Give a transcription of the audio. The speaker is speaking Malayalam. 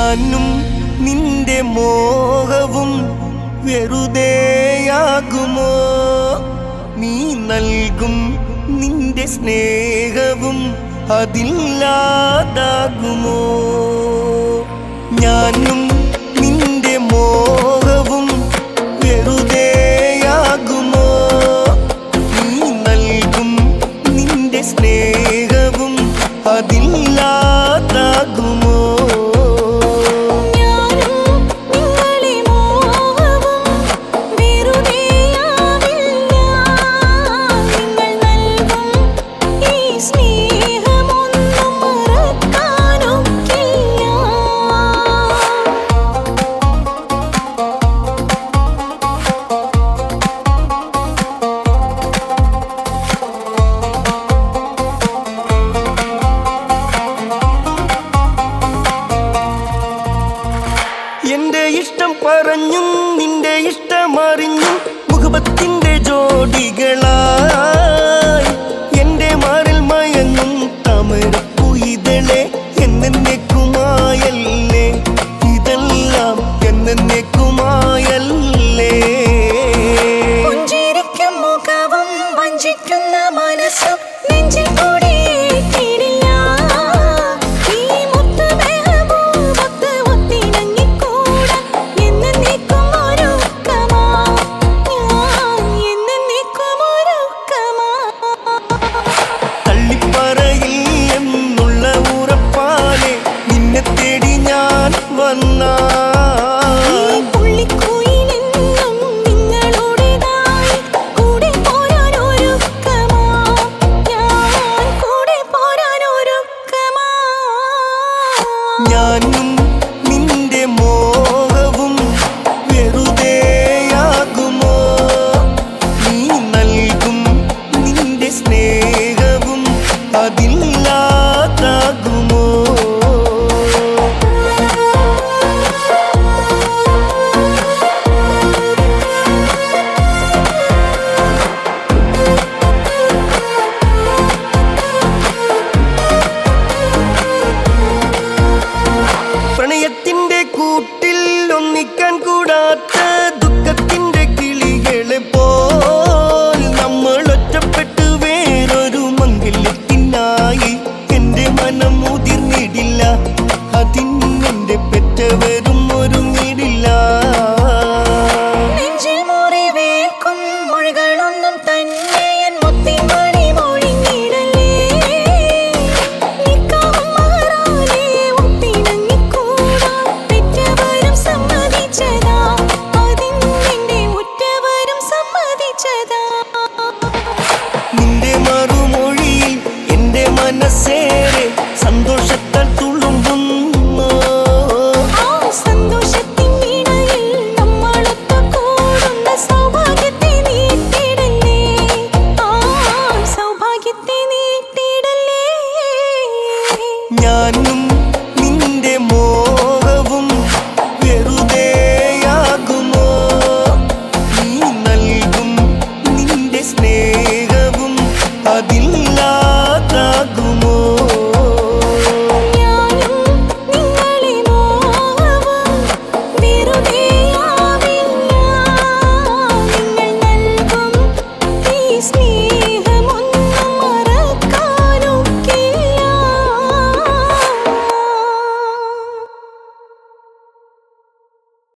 ഞാനും നിന്റെ മോഹവും വെറുതെയാകുമോ നീ നൽകും നിന്റെ സ്നേഹവും അതില്ലാതാകുമോ ഞാനും നിന്റെ മോഹവും വെറുതെയാകുമോ നീ നൽകും നിന്റെ സ്നേഹവും അതില്ലാതാകുമോ ഞാനും നിങ്ങളെ മോഹവും വെറുതെയാവില്ല നിങ്ങൾ നൽകും ഈ സ്നേഹമൊന്നും മറക്കാനൊക്കില്ല എന്റെ ഇഷ്ടം പറഞ്ഞും നിന്റെ ഇഷ്ടമറിഞ്ഞും മുഖപത്തിന്റെ ജോഡികളായി എന്റെ മാറിൽ മയങ്ങും തമരപ്പുയിതളെ എന്നേക്കുമായല്ലേ ഇതെല്ലാം എന്നേക്കുമായല്ലേ പുഞ്ചിരിക്കും മുഖവും വഞ്ചിക്കുന്ന മനസ്സും നെഞ്ചിൽ കൂടിയിട്ടിടില്ല. ഈ മുത്ത് മെഹബൂബത്ത് ഒത്തിണങ്ങിക്കൂടാൻ എന്നേക്കും ഒരുക്കമാ. ഞാൻ എന്നേക്കും ഒരുക്കമാ. തള്ളിപ്പറയിൽ എന്നുള്ള ഉറപ്പാലെ നിന്നെ തേടി ഞാൻ വന്നാ ഈ പുള്ളിക്കുയിലെന്നും നിങ്ങളുടേതായി കൂടെ പോരാൻ ഒരുക്കമാ. ഞാൻ കൂടെ പോരാൻ ഒരുക്കമാ. ഞാനും നിന്റെ മോഹവും വെറുതെയാകുമോ നീ നൽകും നിന്റെ സ്നേഹവും അതില്ലാതാകുമോ പ്രണയത്തിന്റെ കൂട്ടിൽ ഒന്നിക്കാൻ കൂടാത്ത ദുഃഖത്തിന്റെ കിളികളെ പോൽ നമ്മൾ ഒറ്റപ്പെട്ട് വേറൊരു മംഗല്യത്തിനായി എന്റെ മനം മുതിർന്നിടില്ല അതിനെന്റെ പെറ്റവരും ഒരുങ്ങിടില്ല നെഞ്ചിൽ മുറിവേൽക്കും മൊഴികളൊന്നും തന്നെ എൻ മുത്തിൻ മണി മൊഴിഞ്ഞിടലേ. നിക്കാഹും മഹറാലേ ഒത്തിണങ്ങിക്കൂടാൻ പെറ്റവരും സമ്മതിച്ചതാ. അതിനെന്റെ ഉറ്റവരും സമ്മതിച്ചതാ നിന്റെ മറുമൊഴിയിൽ എന്റെ മനസ്സേറെ സന്തോഷത്താൽ തുളുമ്പുന്നു ആ സന്തോഷത്തിൻ ഇടയിൽ നമ്മളൊത്തു കൂടുന്ന സൗഭാഗ്യത്തെ നീട്ടിടലേ. ആ സൗഭാഗ്യത്തെ നീട്ടിടലേ. ഞാനും നിന്റെ മോഹവും വെറുതെയാകുമോ നീ നൽകും നിന്റെ സ്നേഹവും അതില്ലാതാകുമോ ഞാനും നിങ്ങളെ മോഹവും വെറുതെയാവില്ല. നിങ്ങൾ നൽകും ഈ സ്നേഹം